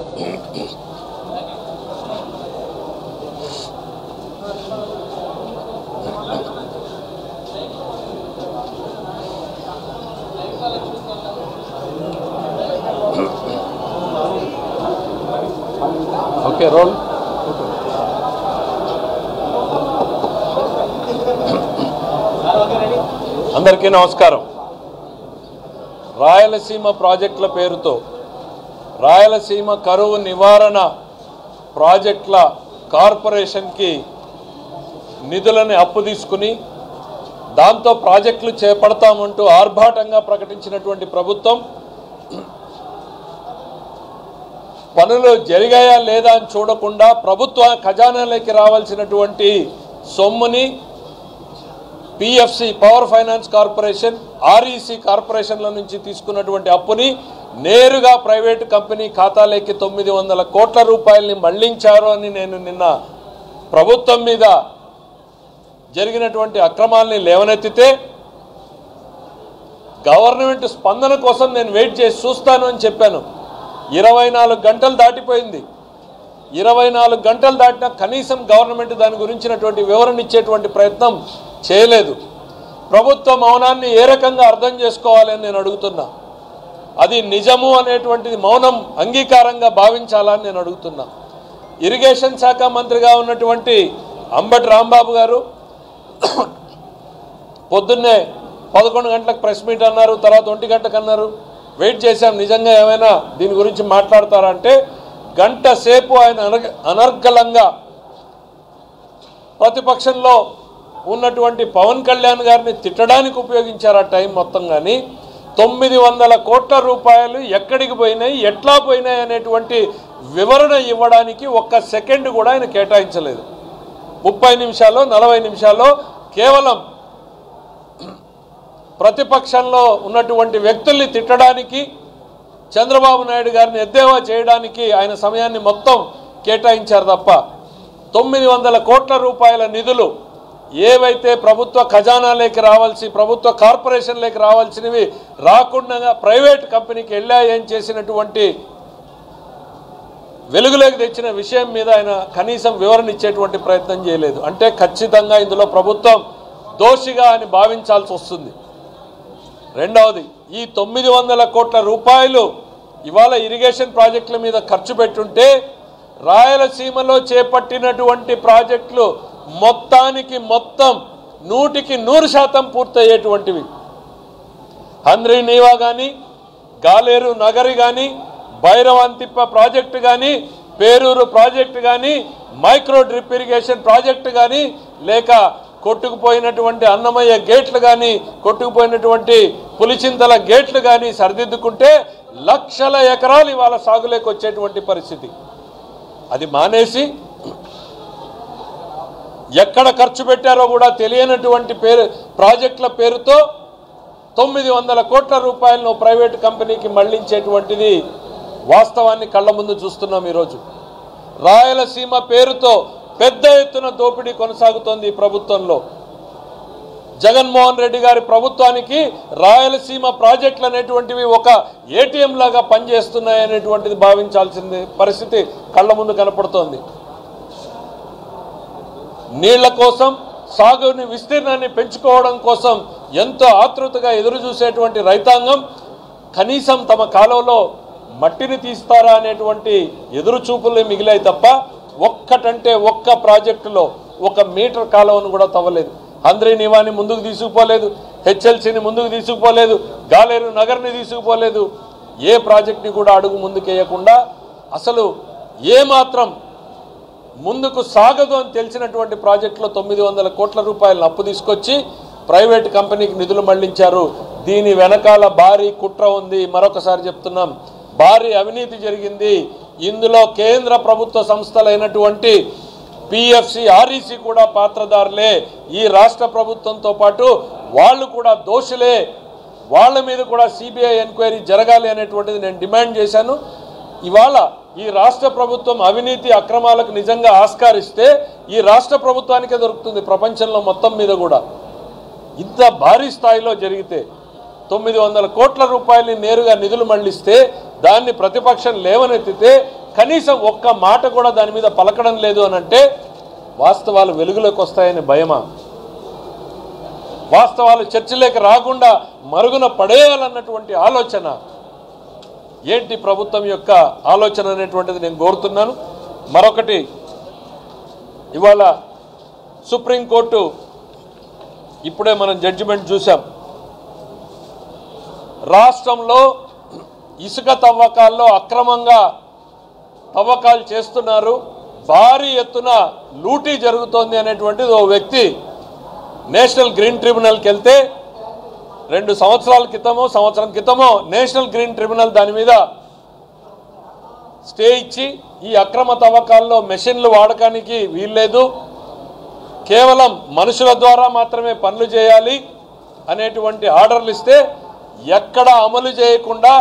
okay role అందరికీ నమస్కారం రాయలసీమ ప్రాజెక్టుల పేరుతో రాయలసీమ కరువు నివారణ ప్రాజెక్టుల కార్పొరేషన్కి నిధులని అప్పు తీసుకుని దాంతో ప్రాజెక్టులు చేపడతామంటూ ఆర్భాటంగా ప్రకటించినటువంటి ప్రభుత్వం పనులు జరిగాయా లేదా అని చూడకుండా ప్రభుత్వ ఖజానాలోకి రావాల్సినటువంటి సొమ్ముని PFC power finance corporation REC కార్పొరేషన్ల నుంచి తీసుకున్నటువంటి అప్పుని నేరుగా ప్రైవేటు కంపెనీ ఖాతాలోకి తొమ్మిది వందల కోట్ల రూపాయలని మళ్లించారు అని నేను నిన్న ప్రభుత్వం మీద జరిగినటువంటి అక్రమాల్ని లేవనెత్తితే గవర్నమెంట్ స్పందన కోసం నేను వెయిట్ చేసి చూస్తాను అని చెప్పాను ఇరవై నాలుగు గంటలు దాటిపోయింది ఇరవై నాలుగు గంటలు దాటినా కనీసం గవర్నమెంట్ దాని గురించినటువంటి వివరణ ఇచ్చేటువంటి ప్రయత్నం చేయలేదు ప్రభుత్వ మౌనాన్ని ఏ రకంగా అర్థం చేసుకోవాలి అని నేను అడుగుతున్నా అది నిజము అనేటువంటిది మౌనం అంగీకారంగా భావించాలని నేను అడుగుతున్నా ఇరిగేషన్ శాఖ మంత్రిగా ఉన్నటువంటి అంబటి రాంబాబు గారు పొద్దున్నే పదకొండు గంటలకు ప్రెస్ మీట్ అన్నారు తర్వాత ఒంటి గంటకు అన్నారు వెయిట్ చేశాం నిజంగా ఏమైనా దీని గురించి మాట్లాడతారా అంటే గంట సేపు ఆయన అనర్గ అనర్గళంగా ప్రతిపక్షంలో ఉన్నటువంటి పవన్ కళ్యాణ్ గారిని తిట్టడానికి ఉపయోగించారు ఆ టైం మొత్తం కానీ తొమ్మిది వందల కోట్ల రూపాయలు ఎక్కడికి పోయినాయి ఎట్లా పోయినాయి అనేటువంటి వివరణ ఇవ్వడానికి ఒక్క సెకండ్ కూడా ఆయన కేటాయించలేదు ముప్పై నిమిషాల్లో నలభై నిమిషాల్లో కేవలం ప్రతిపక్షంలో ఉన్నటువంటి వ్యక్తుల్ని తిట్టడానికి చంద్రబాబు నాయుడు గారిని ఎద్దేవా చేయడానికి ఆయన సమయాన్ని మొత్తం కేటాయించారు తప్ప తొమ్మిది వందల కోట్ల రూపాయల నిధులు ఏవైతే ప్రభుత్వ ఖజానాలోకి రావాల్సి ప్రభుత్వ కార్పొరేషన్లోకి రావాల్సినవి రాకుండా ప్రైవేట్ కంపెనీకి వెళ్ళాయని చేసినటువంటి వెలుగులోకి తెచ్చిన విషయం మీద ఆయన కనీసం వివరణ ఇచ్చేటువంటి ప్రయత్నం చేయలేదు అంటే ఖచ్చితంగా ఇందులో ప్రభుత్వం దోషిగా అని భావించాల్సి వస్తుంది రెండవది ఈ తొమ్మిది వందల కోట్ల రూపాయలు ఇవాళ ఇరిగేషన్ ప్రాజెక్టుల మీద ఖర్చు పెట్టుంటే రాయలసీమలో చేపట్టినటువంటి ప్రాజెక్టులు మొత్తానికి మొత్తం నూటికి నూరు శాతం పూర్తయ్యేటువంటివి హంద్రీ నీవా కానీ గాలేరు నగరి కానీ భైరవంతిప్ప ప్రాజెక్టు కానీ పేరూరు ప్రాజెక్టు కానీ మైక్రో డ్రిప్ ఇరిగేషన్ ప్రాజెక్టు కానీ లేక కొట్టుకుపోయినటువంటి అన్నమయ్య గేట్లు కానీ కొట్టుకుపోయినటువంటి పులిచింతల గేట్లు కానీ సరిదిద్దుకుంటే లక్షల ఎకరాలు ఇవాళ సాగులోకి వచ్చేటువంటి పరిస్థితి అది మానేసి ఎక్కడ ఖర్చు పెట్టారో కూడా తెలియనటువంటి పేరు ప్రాజెక్టుల పేరుతో తొమ్మిది వందల కోట్ల రూపాయలను ప్రైవేట్ కంపెనీకి మళ్లించేటువంటిది వాస్తవాన్ని కళ్ళ ముందు చూస్తున్నాం ఈరోజు రాయలసీమ పేరుతో పెద్ద ఎత్తున దోపిడీ కొనసాగుతోంది ఈ ప్రభుత్వంలో జగన్మోహన్ రెడ్డి గారి ప్రభుత్వానికి రాయలసీమ ప్రాజెక్టులు అనేటువంటివి ఒక ఏటీఎం లాగా పనిచేస్తున్నాయి అనేటువంటిది భావించాల్సింది పరిస్థితి కళ్ళ ముందు కనపడుతోంది నీళ్ల కోసం సాగుని విస్తీర్ణాన్ని పెంచుకోవడం కోసం ఎంతో ఆతృతగా ఎదురు చూసేటువంటి రైతాంగం కనీసం తమ కాలంలో మట్టిని తీస్తారా అనేటువంటి ఎదురు చూపులే మిగిలాయి తప్ప ఒక్కటంటే ఒక్క ప్రాజెక్టులో ఒక మీటర్ కాలువను కూడా తవ్వలేదు అంద్రీ నివాని ముందుకు తీసుకుపోలేదు హెచ్ఎల్సీని ముందుకు తీసుకుపోలేదు గాలేరు నగర్ని తీసుకుపోలేదు ఏ ప్రాజెక్ట్ని కూడా అడుగు ముందుకేయకుండా అసలు ఏ మాత్రం ముందుకు సాగదు అని తెలిసినటువంటి ప్రాజెక్టులో తొమ్మిది వందల కోట్ల రూపాయలను అప్పు తీసుకొచ్చి ప్రైవేట్ కంపెనీకి నిధులు మళ్లించారు దీని వెనకాల భారీ కుట్ర ఉంది మరొకసారి చెప్తున్నాం భారీ అవినీతి జరిగింది ఇందులో కేంద్ర ప్రభుత్వ సంస్థలైనటువంటి పిఎఫ్సి ఆర్ఈసి కూడా పాత్రదారులే ఈ రాష్ట్ర ప్రభుత్వంతో పాటు వాళ్ళు కూడా దోషులే వాళ్ళ మీద కూడా సిబిఐ ఎంక్వైరీ జరగాలి అనేటువంటిది నేను డిమాండ్ చేశాను ఇవాళ ఈ రాష్ట్ర ప్రభుత్వం అవినీతి అక్రమాలకు నిజంగా ఆస్కారిస్తే ఈ రాష్ట్ర ప్రభుత్వానికే దొరుకుతుంది ప్రపంచంలో మొత్తం మీద కూడా ఇంత భారీ స్థాయిలో జరిగితే తొమ్మిది వందల కోట్ల రూపాయలని నేరుగా నిధులు మళ్లిస్తే దాన్ని ప్రతిపక్షం లేవనెత్తితే కనీసం ఒక్క మాట కూడా దాని మీద పలకడం లేదు అని అంటే వాస్తవాలు వెలుగులోకి వస్తాయని భయమా వాస్తవాలు చర్చలోకి రాకుండా మరుగున పడేయాలన్నటువంటి ఆలోచన ఏంటి ప్రభుత్వం యొక్క ఆలోచన అనేటువంటిది నేను కోరుతున్నాను మరొకటి ఇవాళ సుప్రీంకోర్టు ఇప్పుడే మనం జడ్జిమెంట్ చూసాం రాష్ట్రంలో ఇసుక తవ్వకాల్లో అక్రమంగా తవ్వకాలు చేస్తున్నారు భారీ ఎత్తున లూటీ జరుగుతోంది అనేటువంటిది ఓ వ్యక్తి నేషనల్ గ్రీన్ ట్రిబ్యునల్కి వెళ్తే రెండు సంవత్సరాల క్రితమో సంవత్సరం క్రితమో నేషనల్ గ్రీన్ ట్రిబ్యునల్ దాని మీద స్టే ఇచ్చి ఈ అక్రమ తవ్వకాల్లో మెషిన్లు వాడకానికి వీల్లేదు కేవలం మనుషుల ద్వారా మాత్రమే పనులు చేయాలి అనేటువంటి ఆర్డర్లు ఇస్తే ఎక్కడ అమలు చేయకుండా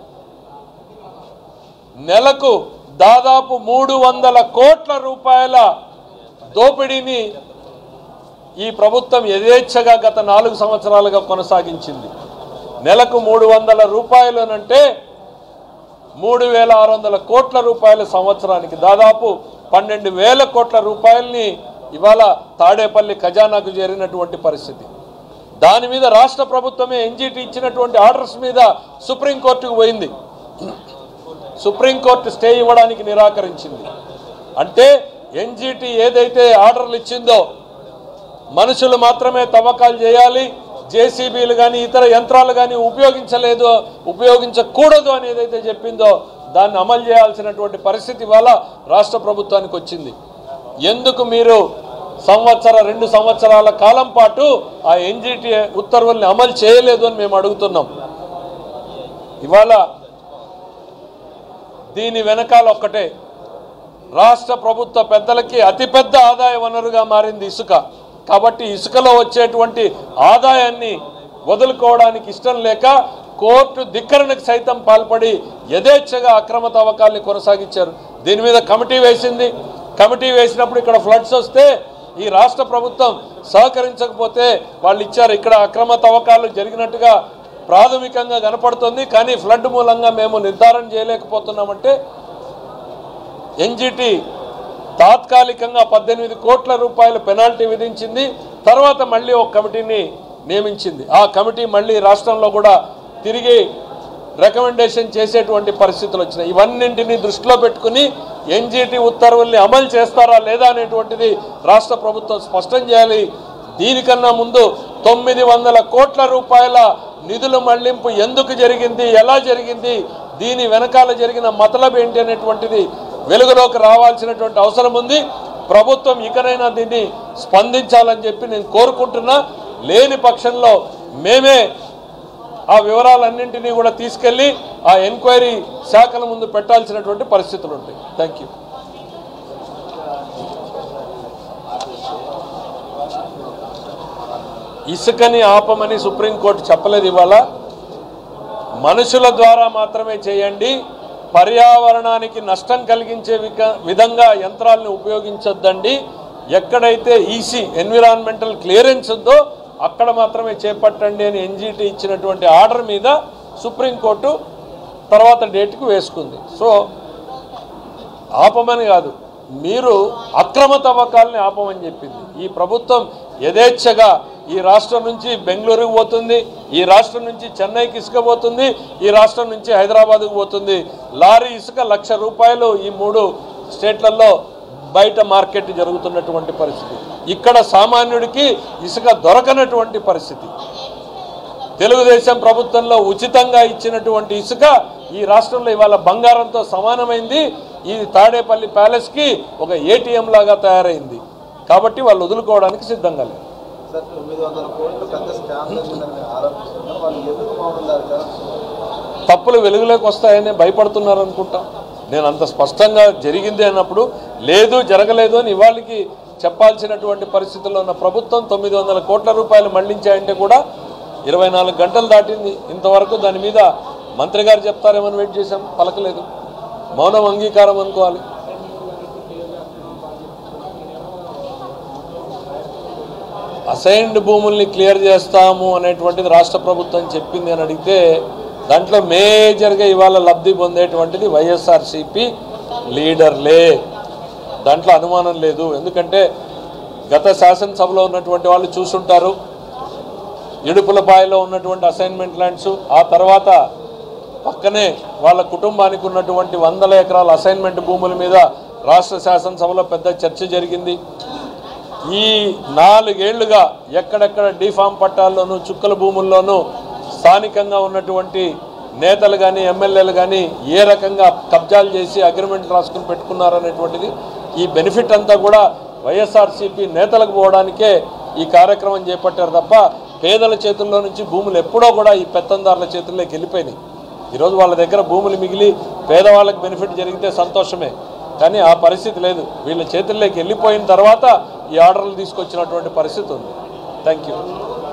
నెలకు దాదాపు మూడు వందల కోట్ల రూపాయల దోపిడీని ఈ ప్రభుత్వం యథేచ్ఛగా గత నాలుగు సంవత్సరాలుగా కొనసాగించింది నెలకు మూడు వందల రూపాయలు అంటే మూడు వేల ఆరు వందల కోట్ల రూపాయల సంవత్సరానికి దాదాపు పన్నెండు వేల కోట్ల రూపాయల్ని ఇవాళ తాడేపల్లి ఖజానాకు చేరినటువంటి పరిస్థితి దాని మీద రాష్ట్ర ప్రభుత్వమే ఎన్జిటి ఇచ్చినటువంటి ఆర్డర్స్ మీద సుప్రీంకోర్టుకు పోయింది సుప్రీంకోర్టు స్టే ఇవ్వడానికి నిరాకరించింది అంటే ఎన్జిటి ఏదైతే ఆర్డర్లు ఇచ్చిందో మనుషులు మాత్రమే తవ్వకాలు చేయాలి జేసీబీలు కానీ ఇతర యంత్రాలు కానీ ఉపయోగించలేదు ఉపయోగించకూడదు అని ఏదైతే చెప్పిందో దాన్ని అమలు చేయాల్సినటువంటి పరిస్థితి వల్ల రాష్ట్ర ప్రభుత్వానికి వచ్చింది ఎందుకు మీరు సంవత్సర రెండు సంవత్సరాల కాలం పాటు ఆ ఎన్జిటి ఉత్తర్వుల్ని అమలు చేయలేదు అని మేము అడుగుతున్నాం ఇవాళ దీని వెనకాల ఒక్కటే రాష్ట్ర ప్రభుత్వ పెద్దలకి అతిపెద్ద ఆదాయ వనరుగా మారింది ఇసుక కాబట్టి ఇసుకలో వచ్చేటువంటి ఆదాయాన్ని వదులుకోవడానికి ఇష్టం లేక కోర్టు ధిక్కరణకు సైతం పాల్పడి యథేచ్ఛగా అక్రమ తవ్వకాల్ని కొనసాగించారు దీని మీద కమిటీ వేసింది కమిటీ వేసినప్పుడు ఇక్కడ ఫ్లడ్స్ వస్తే ఈ రాష్ట్ర ప్రభుత్వం సహకరించకపోతే వాళ్ళు ఇచ్చారు ఇక్కడ అక్రమ తవ్వకాలు జరిగినట్టుగా ప్రాథమికంగా కనపడుతుంది కానీ ఫ్లడ్ మూలంగా మేము నిర్ధారణ చేయలేకపోతున్నామంటే ఎన్జిటి తాత్కాలికంగా పద్దెనిమిది కోట్ల రూపాయల పెనాల్టీ విధించింది తర్వాత మళ్ళీ ఒక కమిటీని నియమించింది ఆ కమిటీ మళ్ళీ రాష్ట్రంలో కూడా తిరిగి రికమెండేషన్ చేసేటువంటి పరిస్థితులు వచ్చినాయి ఇవన్నింటినీ దృష్టిలో పెట్టుకుని ఎన్జిటి ఉత్తర్వుల్ని అమలు చేస్తారా లేదా అనేటువంటిది రాష్ట్ర ప్రభుత్వం స్పష్టం చేయాలి దీనికన్నా ముందు తొమ్మిది వందల కోట్ల రూపాయల నిధుల మళ్లింపు ఎందుకు జరిగింది ఎలా జరిగింది దీని వెనకాల జరిగిన మతలబ్ ఏంటి అనేటువంటిది వెలుగులోకి రావాల్సినటువంటి అవసరం ఉంది ప్రభుత్వం ఇకనైనా దీన్ని స్పందించాలని చెప్పి నేను కోరుకుంటున్నా లేని పక్షంలో మేమే ఆ వివరాలన్నింటినీ కూడా తీసుకెళ్లి ఆ ఎంక్వైరీ శాఖల ముందు పెట్టాల్సినటువంటి పరిస్థితులు ఉంటాయి థ్యాంక్ యూ ఇసుకని ఆపమని సుప్రీంకోర్టు చెప్పలేదు ఇవాళ మనుషుల ద్వారా మాత్రమే చేయండి పర్యావరణానికి నష్టం కలిగించే విక- విధంగా యంత్రాలను ఉపయోగించొద్దండి ఎక్కడైతే ఈసీ ఎన్విరాన్మెంటల్ క్లియరెన్స్ ఉందో అక్కడ మాత్రమే చేపట్టండి అని ఎన్జిటి ఇచ్చినటువంటి ఆర్డర్ మీద సుప్రీంకోర్టు తర్వాత డేట్కు వేసుకుంది సో ఆపమని కాదు మీరు అక్రమ తవ్వకాలని ఆపమని చెప్పింది ఈ ప్రభుత్వం యథేచ్ఛగా ఈ రాష్ట్రం నుంచి బెంగళూరుకు పోతుంది ఈ రాష్ట్రం నుంచి చెన్నైకి ఇసుక పోతుంది ఈ రాష్ట్రం నుంచి హైదరాబాద్కు పోతుంది లారీ ఇసుక లక్ష రూపాయలు ఈ మూడు స్టేట్లలో బయట మార్కెట్ జరుగుతున్నటువంటి పరిస్థితి ఇక్కడ సామాన్యుడికి ఇసుక దొరకనటువంటి పరిస్థితి తెలుగుదేశం ప్రభుత్వంలో ఉచితంగా ఇచ్చినటువంటి ఇసుక ఈ రాష్ట్రంలో ఇవాళ బంగారంతో సమానమైంది ఈ తాడేపల్లి ప్యాలెస్కి ఒక ఏటీఎం లాగా తయారైంది కాబట్టి వాళ్ళు వదులుకోవడానికి సిద్ధంగా లేరు సార్ తొమ్మిది వందల కోట్లు పెద్ద స్కామ్ జరిగిందని ఆరోపిస్తున్నారు వాళ్ళు ఎందుకు బాగుండాలి సార్ తప్పులు వెలుగులోకి వస్తాయని భయపడుతున్నారు అనుకుంటా నేను అంత స్పష్టంగా జరిగింది అన్నప్పుడు లేదు జరగలేదు అని ఇవాళకి చెప్పాల్సినటువంటి పరిస్థితుల్లో ఉన్న ప్రభుత్వం తొమ్మిది వందల కోట్ల రూపాయలు మళ్లించాయంటే కూడా ఇరవై నాలుగు గంటలు దాటింది ఇంతవరకు దాని మీద మంత్రి గారు చెప్తారేమని వెయిట్ చేశాం పలకలేదు మౌనం అంగీకారం అనుకోవాలి అసైన్డ్ భూముల్ని క్లియర్ చేస్తాము అనేటువంటిది రాష్ట్ర ప్రభుత్వం చెప్పింది అని అడిగితే దాంట్లో మేజర్గా ఇవాళ లబ్ధి పొందేటువంటిది వైఎస్ఆర్సిపి లీడర్లే దాంట్లో అనుమానం లేదు ఎందుకంటే గత శాసనసభలో ఉన్నటువంటి వాళ్ళు చూసుంటారు ఇడుపులపాయలో ఉన్నటువంటి అసైన్మెంట్ ల్యాండ్స్ ఆ తర్వాత పక్కనే వాళ్ళ కుటుంబానికి ఉన్నటువంటి వందల ఎకరాల అసైన్మెంట్ భూముల మీద రాష్ట్ర శాసనసభలో పెద్ద చర్చ జరిగింది ఈ నాలుగేళ్లుగా ఎక్కడెక్కడ డిఫామ్ పట్టాల్లోనూ చుక్కల భూముల్లోనూ స్థానికంగా ఉన్నటువంటి నేతలు కానీ ఎమ్మెల్యేలు కానీ ఏ రకంగా కబ్జాలు చేసి అగ్రిమెంట్ రాసుకుని పెట్టుకున్నారనేటువంటిది ఈ బెనిఫిట్ అంతా కూడా వైఎస్ఆర్సీపీ నేతలకు పోవడానికే ఈ కార్యక్రమం చేపట్టారు తప్ప పేదల చేతుల్లో నుంచి భూములు ఎప్పుడో కూడా ఈ పెత్తందారుల చేతుల్లోకి వెళ్ళిపోయినాయి ఈరోజు వాళ్ళ దగ్గర భూములు మిగిలి పేదవాళ్ళకి బెనిఫిట్ జరిగితే సంతోషమే కానీ ఆ పరిస్థితి లేదు వీళ్ళ చేతుల్లోకి వెళ్ళిపోయిన తర్వాత ఈ ఆర్డర్లు తీసుకొచ్చినటువంటి పరిస్థితి ఉంది థ్యాంక్ యూ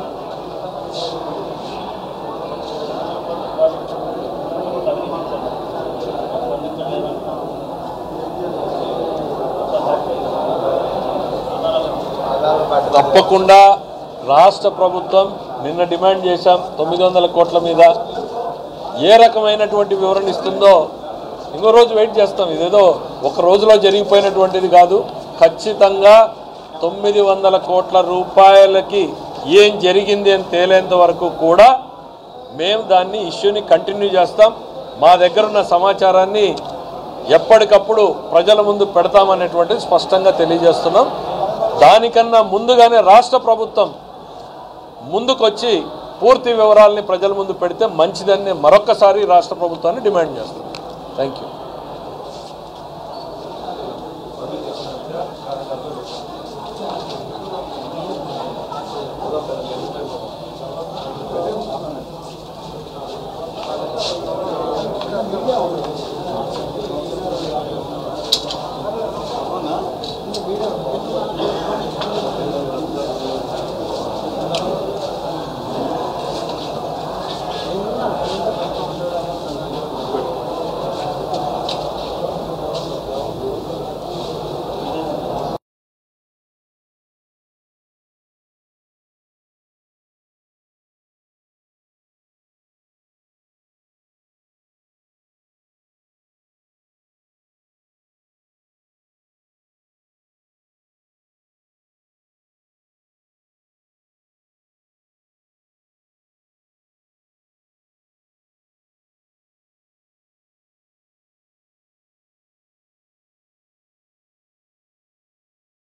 ఆధార్ కార్డు తప్పకుండా రాష్ట్ర ప్రభుత్వం నిన్న డిమాండ్ చేశాం తొమ్మిది వందల కోట్ల మీద ఏ రకమైనటువంటి వివరణ ఇస్తుందో ఇంకో రోజు వెయిట్ చేస్తాం ఇదేదో ఒక రోజులో జరిగిపోయినటువంటిది కాదు ఖచ్చితంగా తొమ్మిది వందల కోట్ల రూపాయలకి ఏం జరిగింది అని తేలేంత వరకు కూడా మేము దాన్ని ఇష్యూని కంటిన్యూ చేస్తాం మా దగ్గర ఉన్న సమాచారాన్ని ఎప్పటికప్పుడు ప్రజల ముందు పెడతామనేటువంటిది స్పష్టంగా తెలియజేస్తున్నాం దానికన్నా ముందుగానే రాష్ట్ర ప్రభుత్వం ముందుకొచ్చి పూర్తి వివరాలని ప్రజల ముందు పెడితే మంచిదని మరొక్కసారి రాష్ట్ర ప్రభుత్వాన్ని డిమాండ్ చేస్తున్నాం థ్యాంక్ యూ